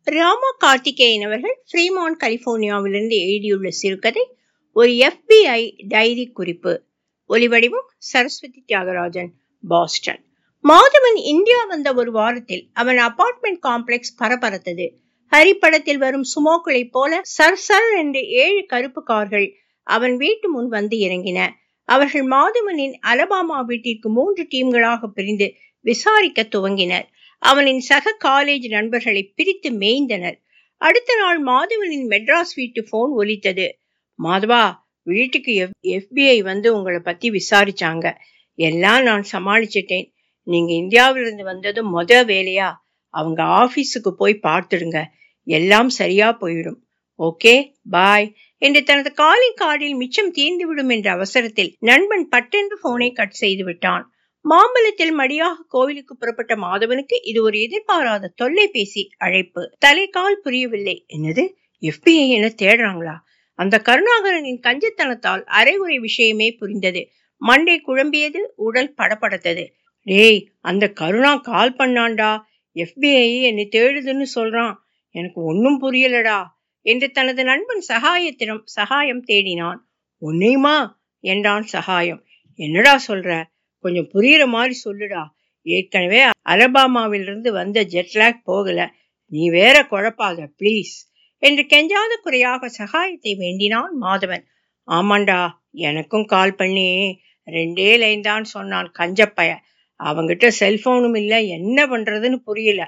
ராமா கார்த்திகேயன் அவர்கள் ஃப்ரீமான் கலிபோர்னியாவிலிருந்து எழுதியுள்ள சிறுகதை ஒரு எஃபிஐ டைரி குறிப்பு ஒலிவடிவம் சரஸ்வதி தியாகராஜன் பாஸ்டன் மாதவன் இந்தியா வந்த ஒரு வாரத்தில் அவன் அபார்ட்மெண்ட் காம்ப்ளெக்ஸ் பரபரத்தது ஹரிப்படத்தில் வரும் சுமோக்களைப் போல சர் சர் என்று ஏழு கருப்பு கார்கள் அவன் வீட்டு முன் வந்து இறங்கின அவர்கள் மாதவனின் அலபாமா வீட்டிற்கு மூன்று டீம்களாக பிரிந்து விசாரிக்க துவங்கினர் அவனின் சக காலேஜ் நண்பர்களை பிரித்து மேய்ந்தனர் அடுத்த நாள் மாதவனின் மெட்ராஸ் வீட்டு போன் ஒலித்தது மாதவா வீட்டுக்கு எஃபிஐ வந்து உங்களை பத்தி விசாரிச்சாங்க எல்லாம் நான் சமாளிச்சிட்டேன் நீங்க இந்தியாவிலிருந்து வந்ததும் முத வேலையா அவங்க ஆபீஸுக்கு போய் பார்த்துடுங்க எல்லாம் சரியா போயிடும் ஓகே பாய் என்று தனது காலிங் கார்டில் மிச்சம் தீர்ந்துவிடும் என்ற அவசரத்தில் நண்பன் பட்டென்று போனை கட் செய்து விட்டான் மாம்பழத்தில் மடியாக கோவிலுக்கு புறப்பட்ட மாதவனுக்கு இது ஒரு எதிர்பாராத தொல்லைபேசி அழைப்பு தலைக்கால் புரியவில்லை என்னது எஃபிஐ என தேடுறாங்களா அந்த கருணாகரனின் கஞ்சத்தனத்தால் அரைகுறை விஷயமே புரிந்தது மண்டை குழம்பியது உடல் படபடத்தது டேய் அந்த கருணா கால் பண்ணான்டா எஃபிஐ என்னை தேடுதுன்னு சொல்றான் எனக்கு ஒன்னும் புரியலடா என்று தனது நண்பன் சகாயத்திடம் சகாயம் தேடினான் உன்னையுமா என்றான் சகாயம் என்னடா சொல்ற கொஞ்சம் புரியுற மாதிரி சொல்லுடா ஏற்கனவே அலபாமாவிலிருந்து வந்த ஜெட்லாக் போகல நீ வேற குழப்பாத ப்ளீஸ் என்று கெஞ்சாத குறையாக சகாயத்தை வேண்டினான் மாதவன் ஆமாண்டா எனக்கும் கால் பண்ணி ரெண்டே லைன் தான் சொன்னான் கஞ்சப்பைய அவங்கிட்ட செல்போனும் இல்லை என்ன பண்றதுன்னு புரியல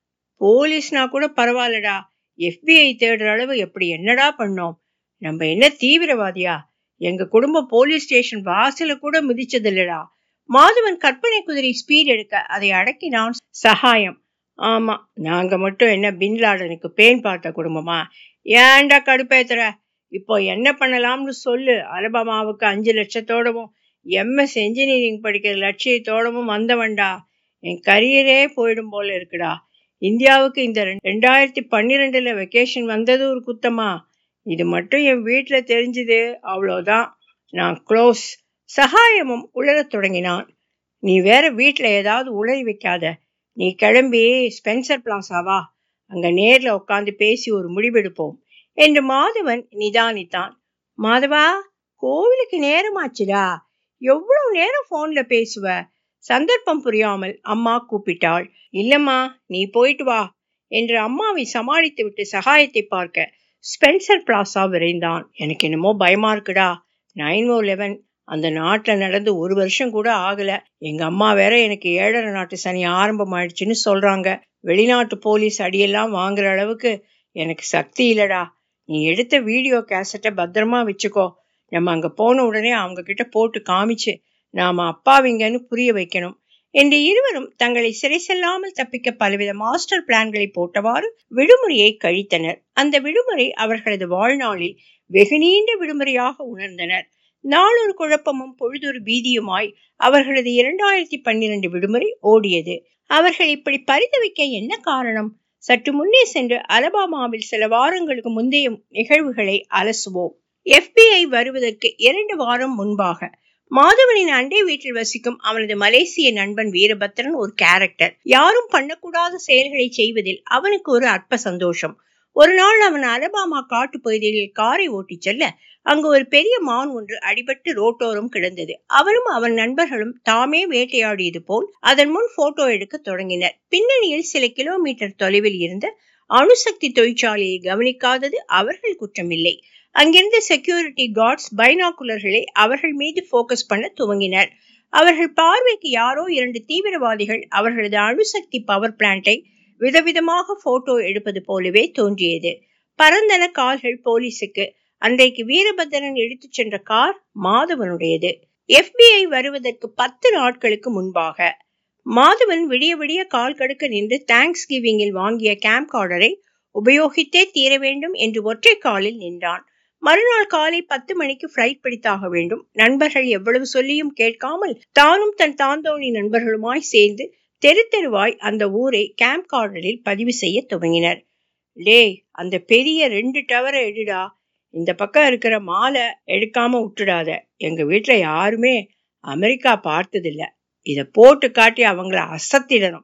போலீஸ்னா கூட பரவாயில்லடா எஃபிஐ தேடுற அளவு எப்படி என்னடா பண்ணோம் நம்ம என்ன தீவிரவாதியா எங்க குடும்பம் போலீஸ் ஸ்டேஷன் வாசல கூட மிதிச்சது இல்லடா மாதவன் கற்பனை குதிரை ஸ்பீட் எடுக்க அதை அடக்கினான் சகாயம் ஆமா நாங்க மட்டும் என்ன பின்லாடனுக்கு பேன் பார்த்த குடும்பமா ஏன்டா கடுப்பேத்துற இப்போ என்ன பண்ணலாம்னு சொல்லு அலபாமாவுக்கு அஞ்சு லட்சத்தோடவும் எம்எஸ் என்ஜினியரிங் படிக்கிற லட்சியத்தோடவும் வந்தவன்டா என் கரியரே போயிடும் போல இருக்குடா இந்தியாவுக்கு இந்த ரெண்டாயிரத்தி பன்னிரெண்டுல வெக்கேஷன் வந்தது ஒரு குத்தமா இது மட்டும் என் வீட்டுல தெரிஞ்சது அவ்வளோதான் நான் க்ளோஸ் சகாயமும் உளரத் தொடங்கினான் நீ வேற வீட்டுல ஏதாவது உளறி வைக்காத நீ கிளம்பி ஸ்பென்சர் பிளாசாவா அங்க நேர்ல உட்காந்து பேசி ஒரு முடிவெடுப்போம் என்று மாதவன் நிதானித்தான் மாதவா கோவிலுக்கு நேரமாச்சுடா எவ்வளவு நேரம் போன்ல பேசுவ சந்தர்ப்பம் புரியாமல் அம்மா கூப்பிட்டாள் இல்லம்மா நீ போயிட்டு வா என்று அம்மாவை சமாளித்து விட்டு சகாயத்தை பார்க்க ஸ்பென்சர் பிளாசா விரைந்தான் எனக்கு என்னமோ பயமா இருக்குடா நைன் ஓ லெவன் அந்த நாட்டில் நடந்து ஒரு வருஷம் கூட ஆகல எங்க அம்மா வேற எனக்கு ஏழரை நாட்டு சனி ஆரம்பம் ஆயிடுச்சுன்னு சொல்றாங்க வெளிநாட்டு போலீஸ் அடியெல்லாம் வாங்குற அளவுக்கு எனக்கு சக்தி இல்லடா நீ எடுத்த வீடியோ கேசட்டை பத்திரமா வச்சுக்கோ நம்ம அங்க போன உடனே அவங்க கிட்ட போட்டு காமிச்சு நாம அப்பாவிங்கன்னு புரிய வைக்கணும் என்று இருவரும் தங்களை சிறை செல்லாமல் தப்பிக்க பலவித மாஸ்டர் பிளான்களை போட்டவாறு விடுமுறையை கழித்தனர் அந்த விடுமுறை அவர்களது வாழ்நாளில் வெகு நீண்ட விடுமுறையாக உணர்ந்தனர் நாளொரு குழப்பமும் பொழுதொரு பீதியுமாய் அவர்களது இரண்டாயிரத்தி பன்னிரண்டு விடுமுறை ஓடியது அவர்கள் இப்படி பரிதவிக்க என்ன காரணம் சற்று முன்னே சென்று அலபாமாவில் சில வாரங்களுக்கு முந்தைய நிகழ்வுகளை அலசுவோம் எஃபிஐ வருவதற்கு இரண்டு வாரம் முன்பாக மாதவனின் அண்டை வீட்டில் வசிக்கும் அவனது மலேசிய நண்பன் வீரபத்ரன் ஒரு கேரக்டர் யாரும் பண்ணக்கூடாத செயல்களை செய்வதில் அவனுக்கு ஒரு அற்ப சந்தோஷம் ஒரு நாள் அவன் அலபாமா காட்டு பகுதிகளில் காரை ஓட்டிச் செல்ல அங்கு ஒரு பெரிய மான் ஒன்று அடிபட்டு ரோட்டோரம் கிடந்தது அவரும் அவன் நண்பர்களும் தாமே வேட்டையாடியது போல் அதன் முன் போட்டோ எடுக்க தொடங்கினர் பின்னணியில் சில கிலோமீட்டர் தொலைவில் இருந்த அணுசக்தி தொழிற்சாலையை கவனிக்காதது அவர்கள் குற்றமில்லை அங்கிருந்த செக்யூரிட்டி கார்ட்ஸ் பைனாக்குலர்களை அவர்கள் மீது போக்கஸ் பண்ண துவங்கினர் அவர்கள் பார்வைக்கு யாரோ இரண்டு தீவிரவாதிகள் அவர்களது அணுசக்தி பவர் பிளான்ட்டை விதவிதமாக போட்டோ எடுப்பது போலவே தோன்றியது பரந்தன கால்கள் போலீஸுக்கு அன்றைக்கு வீரபத்திரன் எடுத்துச் சென்ற கார் மாதவனுடையது எஃபிஐ வருவதற்கு பத்து நாட்களுக்கு முன்பாக மாதவன் விடிய விடிய கால் கடுக்க நின்று தேங்க்ஸ் கிவிங்கில் வாங்கிய கேம்ப் ஆர்டரை உபயோகித்தே தீர வேண்டும் என்று ஒற்றை காலில் நின்றான் மறுநாள் காலை பத்து மணிக்கு பிளைட் பிடித்தாக வேண்டும் நண்பர்கள் எவ்வளவு சொல்லியும் கேட்காமல் தானும் தன் தாந்தோணி நண்பர்களுமாய் சேர்ந்து தெரு தெருவாய் அந்த ஊரை கேம்ப் கார்டரில் பதிவு செய்ய துவங்கினர் டேய் அந்த பெரிய ரெண்டு டவரை எடுடா இந்த பக்கம் இருக்கிற மாலை எடுக்காம விட்டுடாத எங்க வீட்டுல யாருமே அமெரிக்கா பார்த்ததில்ல இத போட்டு காட்டி அவங்கள அசத்திடணும்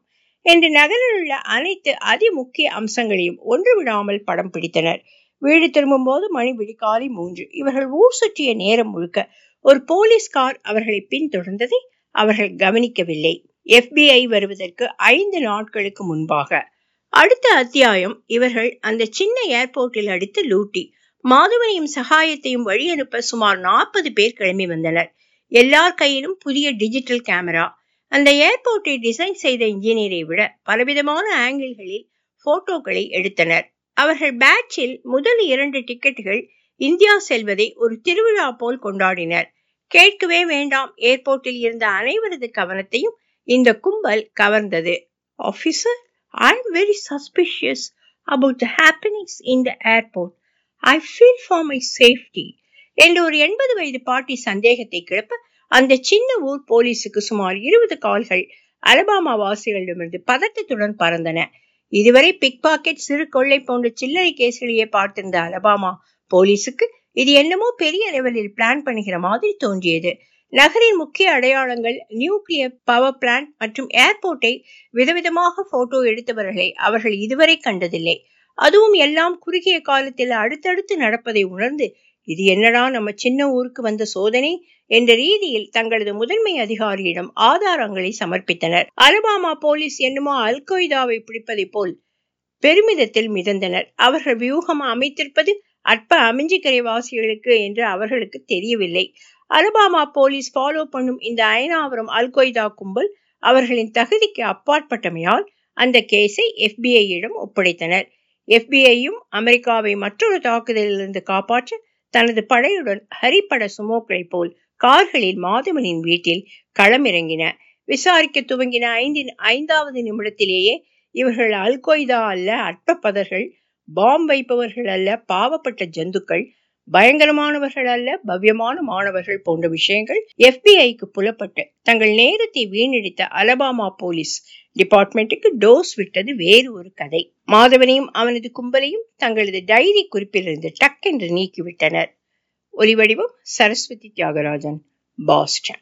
என்று நகரில் உள்ள அனைத்து அதிமுக்கிய அம்சங்களையும் ஒன்று விடாமல் படம் பிடித்தனர் வீடு திரும்பும் போது மணி விடிகாலை மூன்று இவர்கள் ஊர் சுற்றிய நேரம் முழுக்க ஒரு போலீஸ் கார் அவர்களை பின்தொடர்ந்ததை அவர்கள் கவனிக்கவில்லை எஃபிஐ வருவதற்கு ஐந்து நாட்களுக்கு முன்பாக அடுத்த அத்தியாயம் இவர்கள் அந்த சின்ன ஏர்போர்ட்டில் அடித்த லூட்டி மாதவனையும் சகாயத்தையும் வழி அனுப்ப சுமார் நாற்பது பேர் கிளம்பி வந்தனர் எல்லார் கையிலும் புதிய டிஜிட்டல் கேமரா அந்த ஏர்போர்ட்டை டிசைன் செய்த இன்ஜினியரை விட பலவிதமான ஆங்கிள்களில் போட்டோக்களை எடுத்தனர் அவர்கள் பேட்சில் முதல் இரண்டு டிக்கெட்டுகள் இந்தியா செல்வதை ஒரு திருவிழா போல் கொண்டாடினர் கேட்கவே வேண்டாம் ஏர்போர்ட்டில் இருந்த அனைவரது கவனத்தையும் இந்த கும்பல் கவர்ந்தது officer I am very suspicious about the happenings in the airport I feel for my safety என்று ஒரு எண்பது வயது பாட்டி சந்தேகத்தை கிளப்ப அந்த சின்ன ஊர் போலீஸுக்கு சுமார் இருபது கால்கள் அலபாமா வாசிகளிடமிருந்து பதட்டத்துடன் பறந்தன இதுவரை பிக் பாக்கெட் சிறு கொள்ளை போன்ற சில்லறை கேஸ்களையே பார்த்திருந்த அலபாமா போலீஸுக்கு இது என்னமோ பெரிய லெவலில் பிளான் பண்ணுகிற மாதிரி தோன்றியது நகரின் முக்கிய அடையாளங்கள் நியூக்ளியர் பவர் பிளான்ட் மற்றும் ஏர்போர்ட்டை விதவிதமாக போட்டோ எடுத்தவர்களை அவர்கள் இதுவரை கண்டதில்லை அதுவும் எல்லாம் குறுகிய காலத்தில் அடுத்தடுத்து நடப்பதை உணர்ந்து இது என்னடா நம்ம சின்ன ஊருக்கு வந்த சோதனை என்ற ரீதியில் தங்களது முதன்மை அதிகாரியிடம் ஆதாரங்களை சமர்ப்பித்தனர் அலபாமா போலீஸ் என்னமோ அல்கொய்தாவை பிடிப்பதை போல் பெருமிதத்தில் மிதந்தனர் அவர்கள் வியூகம் அமைத்திருப்பது அற்ப அமைஞ்சிக்கரை வாசிகளுக்கு என்று அவர்களுக்கு தெரியவில்லை அலபாமா போலீஸ் ஃபாலோ பண்ணும் இந்த அயனாவரம் அல்கொய்தா கும்பல் அவர்களின் தகுதிக்கு அப்பாற்பட்டமையால் அந்த கேஸை எஃபிஐயிடம் ஒப்படைத்தனர் எஃபிஐயும் அமெரிக்காவை மற்றொரு தாக்குதலிலிருந்து காப்பாற்ற தனது படையுடன் ஹரிப்பட சுமோக்களை போல் கார்களில் மாதவனின் வீட்டில் களமிறங்கின விசாரிக்க துவங்கின ஐந்தின் ஐந்தாவது நிமிடத்திலேயே இவர்கள் அல்கொய்தா அல்ல அற்பப்பதர்கள் பாம் வைப்பவர்கள் அல்ல பாவப்பட்ட ஜந்துக்கள் பயங்கரமானவர்கள் அல்ல பவ்யமான மாணவர்கள் போன்ற விஷயங்கள் எஃபிஐக்கு புலப்பட்டு தங்கள் நேரத்தை வீணடித்த அலபாமா போலீஸ் டிபார்ட்மெண்ட்டுக்கு டோஸ் விட்டது வேறு ஒரு கதை மாதவனையும் அவனது கும்பலையும் தங்களது டைரி குறிப்பிலிருந்து டக் என்று நீக்கிவிட்டனர் ஒலிவடிவம் சரஸ்வதி தியாகராஜன் பாஸ்டன்